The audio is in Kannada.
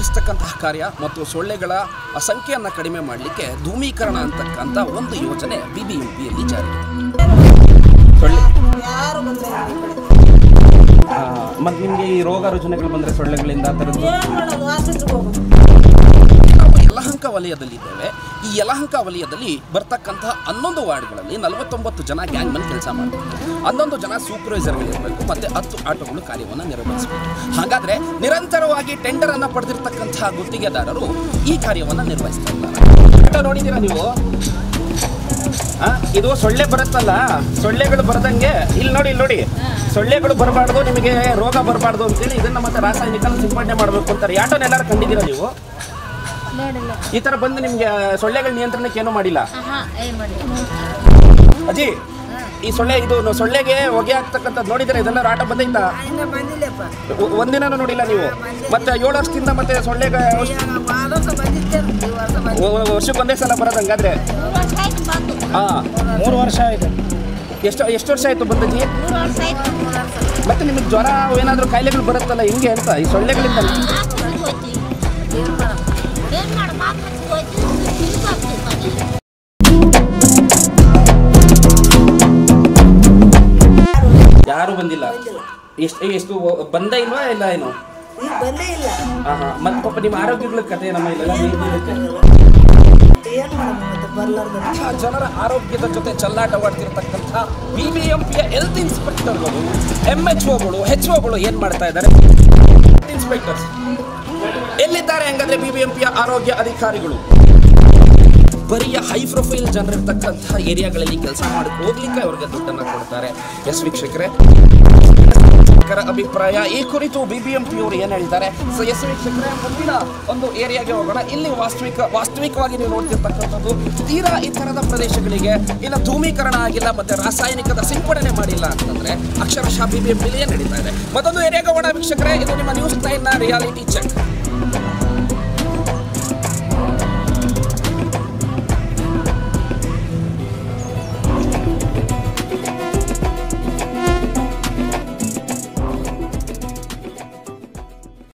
ತಗ್ಗಿಸ್ತಕ್ಕಂತಹ ಕಾರ್ಯ ಮತ್ತು ಸೊಳ್ಳೆಗಳ ಸಂಖ್ಯೆಯನ್ನು ಕಡಿಮೆ ಮಾಡಲಿಕ್ಕೆ ಧೂಮೀಕರಣ ಅಂತಕ್ಕಂಥ ಒಂದು ಯೋಜನೆ ಬಿ ಬಿ ಎಂ ಪಿಯಲ್ಲಿ ಜಾರಿಗೆ ಸೊಳ್ಳೆ ಯಾರು ಬಂದಿಲ್ಲ ಈ ಕಡೆ. ಮತ್ತು ನಿಮಗೆ ಈ ರೋಗ ರುಜಿನಗಳು ಬಂದರೆ ಸೊಳ್ಳೆಗಳಿಂದ ಆ ಥರದ್ದು ಏನ್ ಮಾಡೋದು ಆಸ್ಪತ್ರೆಗೆ ಹೋಗೋದು ನಾವು ಯಲಹಂಕ ವಲಯದಲ್ಲಿದ್ದೇವೆ ಈ ಯಲಹಂಕ ವಲಯದಲ್ಲಿ ಬರ್ತಕ್ಕಂತಹ ಹನ್ನೊಂದು ವಾರ್ಡ್ಗಳಲ್ಲಿ ನಲವತ್ತೊಂಬತ್ತು ಜನ ಗ್ಯಾಂಗ್ ಮನ್ ಕೆಲಸ ಮಾಡಬೇಕು ಹನ್ನೊಂದು ಜನ ಸೂಪರ್ವೈಸರ್ಗಳಿರಬೇಕು ಮತ್ತು ಹತ್ತು ಆಟೋಗಳು ಕಾರ್ಯವನ್ನು ನಿರ್ವಹಿಸಬೇಕು ಹಾಗಾದರೆ ನಿರಂತರವಾಗಿ ಟೆಂಡರ್ ಅನ್ನು ಪಡೆದಿರ್ತಕ್ಕಂತಹ ಗುತ್ತಿಗೆದಾರರು ಈ ಕಾರ್ಯವನ್ನು ನಿರ್ವಹಿಸ್ತಾ ಇದ್ದಾರೆ ಆಟೋ ನೋಡಿದ್ದೀರಾ ನೀವು ಆ, ಇದು ಸೊಳ್ಳೆ ಬರುತ್ತಲ್ಲ ಸೊಳ್ಳೆಗಳು ಬರದಂಗೆ ಇಲ್ಲಿ ನೋಡಿ ಇಲ್ಲಿ ನೋಡಿ ಸೊಳ್ಳೆಗಳು ಬರಬಾರ್ದು ನಿಮಗೆ ರೋಗ ಬರಬಾರ್ದು ಅಂತೇಳಿ ಇದನ್ನ ಮತ್ತೆ ರಾಸಾಯನಿಕ ಸಿಂಪಡಣೆ ಮಾಡಬೇಕು ಅಂತಾರೆ ಯಾಟೋನ್ ಎಲ್ಲರೂ ಕಂಡಿದ್ದೀರಾ ನೀವು ನೋಡಿಲ್ಲ ಈ ತರ ಬಂದು ನಿಮ್ಗೆ ಸೊಳ್ಳೆಗಳ ನಿಯಂತ್ರಣಕ್ಕೆ ಏನೂ ಮಾಡಿಲ್ಲ ಹಾ ಏನ್ ಮಾಡಿ ಅಜ್ಜಿ ಈ ಸೊಳ್ಳೆ ಇದು ನ- ಸೊಳ್ಳೆಗೆ ಹೊಗೆ ಆಗ್ತಕ್ಕಂಥದ್ದು ನೋಡಿದ್ರೆ ಇದೆಲ್ಲ ರಾಟ ಬಂದೈತಾ ಇನ್ನ ಬಂದಿಲ್ಲಪ್ಪ ಒ- ಒಂದಿನನೂ ನೋಡಿಲ್ಲ ನೀವು ಮತ್ತೆ ಏಳು ವರ್ಷದಿಂದ ಮತ್ತೆ ಸೊಳ್ಳೆಗೆ ಔಷ್- ಈಗ ವಾರಸ ಬಂದಿದ್ದೆ ಈ ವರ್ಷ ಬಂದಿದ್ದೆ ಒ- ಒ- ವರ್ಷಕ್ಕೆ ಒಂದೇ ಸಲ ಬರೋದು ಹಂಗಾದ್ರೆ ಮೂರು ವರ್ಷ ಆಯ್ತು ಬಂದು ಹಾ ಮೂರು ವರ್ಷ ಆಗಿದೆ ಎಷ್ಟು ಎಷ್ಟು ವರ್ಷ ಆಯ್ತು ಬಂದಜ್ಜಿ ಮೂರು ವರ್ಷ ಆಯ್ತು ಮತ್ತೆ ನಿಮಗೆ ಜ್ವರ ಏನಾದರೂ ಕಾಯಿಲೆಗಳು ಬರುತ್ತಲ್ಲ ಹಿಂಗೆ ಅಂತ ಈ ಸೊಳ್ಳೆಗಳಿಂದ ಆಸ್ಪತ್ರೆಗೆ ಹೋಯ್ತೀವಿ ಏನ್ ಮಾಡೋದು ಏನ್ ಮಾಡು ಆಸ್ಪತ್ರೆಗೆ ಹೋಯ್ತೀವಿ ತಿರ್ಗಿ ಹೋಗ್ತೀವಿ ಮನೆಗೆ ಯಾರು ಬಂದಿಲ್ಲ ಎಷ್ಟು ಎಷ್ಟು ಬಂದೇ ಇಲ್ವಾ ಇಲ್ಲ ಏನು ಈಗ ಬಂದೇ ಇಲ್ಲ ಹಾ ಹಾ ಮತ್ತೆ ಪಾಪ ನಿಮ್ಮ ಆರೋಗ್ಯಗಳ ಕಥೆ ನಮ್ಮ ಇಲ್ಲೆಲ್ಲ ಹೇಗಿರುತ್ತೆ ಏನ್ ಮಾಡೋದು ಮತ್ತೆ ಬರ್ಲಾರ್ದ ಇಂಥ ಜನರ ಆರೋಗ್ಯದ ಜೊತೆ ಚೆಲ್ಲಾಟವಾಡ್ತಿರ್ತಕ್ಕಂಥ ಬಿ ಬಿ ಎಂ ಪಿಯ ಹೆಲ್ತ್ ಇನ್ಸ್ಪೆಕ್ಟರ್ಗಳು ಎಂ ಎಚ್ ಒಗಳು ಹೆಚ್ ಒಗಳು ಏನ್ ಮಾಡ್ತಾ ಇದ್ದಾರೆ ಇನ್ಸ್ಪೆಕ್ಟರ್ಸ್ ಎಲ್ಲಿದ್ದಾರೆ ಹಂಗಂದ್ರೆ ಬಿ ಬಿ ಎಂ ಪಿಯ ಆರೋಗ್ಯ ಅಧಿಕಾರಿಗಳು ಬರಿಯ ಹೈ ಪ್ರೊಫೈಲ್ ಜನರಿರ್ತಕ್ಕಂಥ ಏರಿಯಾಗಳಲ್ಲಿ ಕೆಲಸ ಮಾಡಕ್ಕೆ ಹೋಗ್ಲಿಕ್ಕೆ ಅವ್ರಿಗೆ ದುಡ್ಡನ್ನು ಕೊಡ್ತಾರೆ ಎಸ್ ವೀಕ್ಷಕರೇ ವೀಕ್ಷಕರ ಅಭಿಪ್ರಾಯ ಈ ಕುರಿತು ಬಿಬಿಎಂಪಿ ಅವರು ಏನು ಹೇಳಿದ್ದಾರೆ ಸೊ ಎಸ್ ವೀಕ್ಷಕರೇ ಮುಂದಿನ ಒಂದು ಏರಿಯಾಗೆ ಹೋಗೋಣ ಇಲ್ಲಿ ವಾಸ್ತವಿಕ ವಾಸ್ತವಿಕವಾಗಿ ನೀವು ನೋಡ್ತಿರ್ತಕ್ಕಂಥದ್ದು ತೀರಾ ಈ ಥರದ ಪ್ರದೇಶಗಳಿಗೆ ಇನ್ನು ಧೂಮೀಕರಣ ಆಗಿಲ್ಲ ಮತ್ತೆ ರಾಸಾಯನಿಕದ ಸಿಂಪಡಣೆ ಮಾಡಿಲ್ಲ ಅಂತಂದ್ರೆ ಅಕ್ಷರಶಃ ಬಿಬಿಎಂಪಿಲಿ ಏನು ನಡೀತಾ ಇದೆ ಮತ್ತೊಂದು ಏರಿಯಾಗೆ ಹೋಗೋಣ ವೀಕ್ಷಕರೇ ಇದು ನಿಮ್ಮ ನ್ಯೂಸ್ ನೈನ್ನ ರಿಯಾಲಿಟಿ ಚೆಕ್